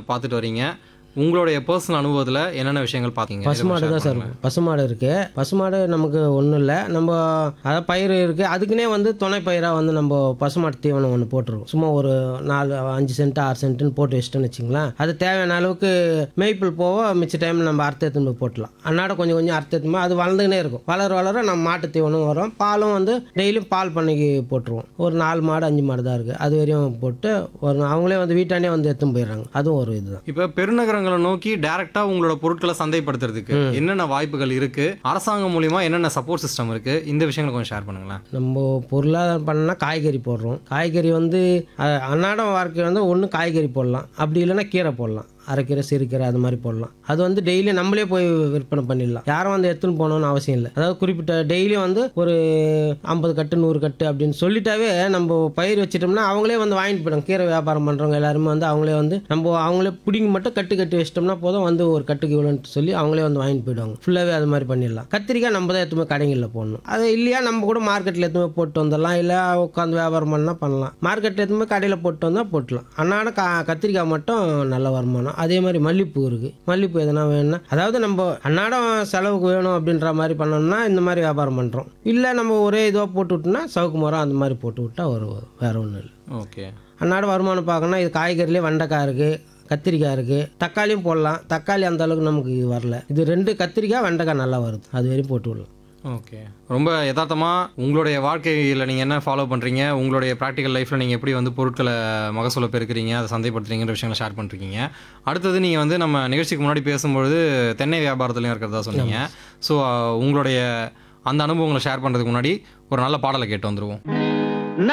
பார்த்துட்டு வரீங்க உங்களுடைய பர்சனல் அனுபவத்தில் என்னென்ன விஷயங்கள் பார்த்தீங்க இதை பசுமாடு share தான் சார் பண்ணுங்க. பசுமாடு இருக்குது பசுமாடு நமக்கு ஒன்றும் இல்லை நம்ம அதாவது பயிர் இருக்குது அதுக்குன்னே வந்து துணை பயிராக வந்து நம்ம பசுமாட்டு தீவனம் ஒன்று போட்டுருவோம் சும்மா ஒரு நாலு அஞ்சு சென்ட் ஆறு சென்ட்டுன்னு போட்டு வச்சிட்டோன்னு வச்சுங்களேன் அது தேவையான அளவுக்கு மேய்ப்பில் போக மிச்ச டைம் நம்ம அறுத்து எடுத்துன்னு போய் போட்டலாம் அன்னாட கொஞ்சம் கொஞ்சம் அறுத்து எடுத்துன்னு போய் அது வளர்ந்துக்கினே இருக்கும் வளர வளர நம்ம மாட்டு தீவனம் வரும் பாலும் வந்து டெய்லியும் பால் பண்ணைக்கு போட்டுருவோம் ஒரு நாலு மாடு அஞ்சு மாடு தான் இருக்குது அது வரையும் போட்டு ஒரு அவங்களே வந்து வீட்டாண்டே வந்து எடுத்துன்னு போயிடுறாங்க அதுவும் ஒரு இதுதான் இப்போ பெருநகரங்களை நோக்கி டைரக்டா உங்களோட பொருட்களை சந்தைப்படுத்துறதுக்கு என்னென்ன வாய்ப்புகள் இருக்கு அரசாங்கம் மூலியமா என்னென்ன சப்போர்ட் சிஸ்டம் இருக்கு இந்த விஷயங்களை கொஞ்சம் ஷேர் பண்ணுங்களேன் நம்ம பொருளாதாரம் பண்ணால் காய்கறி போடுறோம் காய்கறி வந்து அஹ், அன்றாடம் வாழ்க்கை வந்து ஒன்று காய்கறி போடலாம் அப்படி இல்லைன்னா கீரை போடலாம் அரைக்கீரை சிறுக்கீரை அது மாதிரி போடலாம் அது வந்து டெய்லி நம்மளே போய் விற்பனை பண்ணிடலாம் யாரும் வந்து எடுத்துன்னு போகணும்னு அவசியம் இல்லை அதாவது குறிப்பிட்ட டெய்லி வந்து ஒரு ஐம்பது கட்டு நூறு கட்டு அப்படின்னு சொல்லிட்டாவே நம்ம பயிர் வச்சிட்டோம்னா அவங்களே வந்து வாங்கிட்டு போயிடும் கீரை வியாபாரம் பண்ணுறவங்க எல்லாருமே வந்து அவங்களே வந்து நம்ம அவங்களே பிடிங்கி மட்டும் கட்டு கட்டி வச்சிட்டோம்னா போதும் வந்து ஒரு கட்டுக்கு இவ்வளோன்ட்டு சொல்லி அவங்களே வந்து வாங்கிட்டு போயிடுவாங்க ஃபுல்லாகவே அது மாதிரி பண்ணிடலாம் கத்திரிக்காய் நம்ம தான் எடுத்துமே கடைகளில் போடணும் அது இல்லையா நம்ம கூட மார்க்கெட்டில் எடுத்துமே போட்டு வந்துடலாம் இல்லை உட்காந்து வியாபாரம் பண்ணால் பண்ணலாம் மார்க்கெட்டில் எடுத்துமே கடையில் போட்டு வந்தால் போட்டலாம் அன்னாட கா கத்திரிக்காய் மட்டும் நல்ல வருமானம் அதே மாதிரி மல்லிப்பூ இருக்குது மல்லிப்பூ எதனா வேணும்னா அதாவது நம்ம அன்னாடம் செலவுக்கு வேணும் அப்படின்ற மாதிரி பண்ணோம்னா இந்த மாதிரி வியாபாரம் பண்ணுறோம் இல்லை நம்ம ஒரே இதுவாக போட்டு விட்டோம்னா சவுக்கு மரம் அந்த மாதிரி போட்டு விட்டா ஒரு வேறு ஒன்றும் இல்லை ஓகே அன்னாட வருமானம் பார்க்கணும்னா இது காய்கறிலே வெண்டைக்காய் இருக்குது கத்திரிக்காய் இருக்குது தக்காளியும் போடலாம் தக்காளி அந்த அளவுக்கு நமக்கு வரல இது ரெண்டு கத்திரிக்காய் வெண்டைக்காய் நல்லா வருது அது வரையும் போட்டு விடலாம் ஓகே ரொம்ப யதார்த்தமாக உங்களுடைய வாழ்க்கையில் நீங்கள் என்ன ஃபாலோ பண்ணுறீங்க உங்களுடைய ப்ராக்டிக்கல் லைஃப்பில் நீங்கள் எப்படி வந்து பொருட்களை மகசூலை பெருக்கிறீங்க அதை சந்தைப்படுத்துறீங்கிற விஷயங்களை ஷேர் பண்ணிருக்கீங்க அடுத்தது நீங்கள் வந்து நம்ம நிகழ்ச்சிக்கு முன்னாடி பேசும்பொழுது தென்னை வியாபாரத்துலையும் இருக்கிறதா சொன்னீங்க ஸோ உங்களுடைய அந்த அனுபவங்களை ஷேர் பண்ணுறதுக்கு முன்னாடி ஒரு நல்ல பாடலை கேட்டு வந்துருவோம்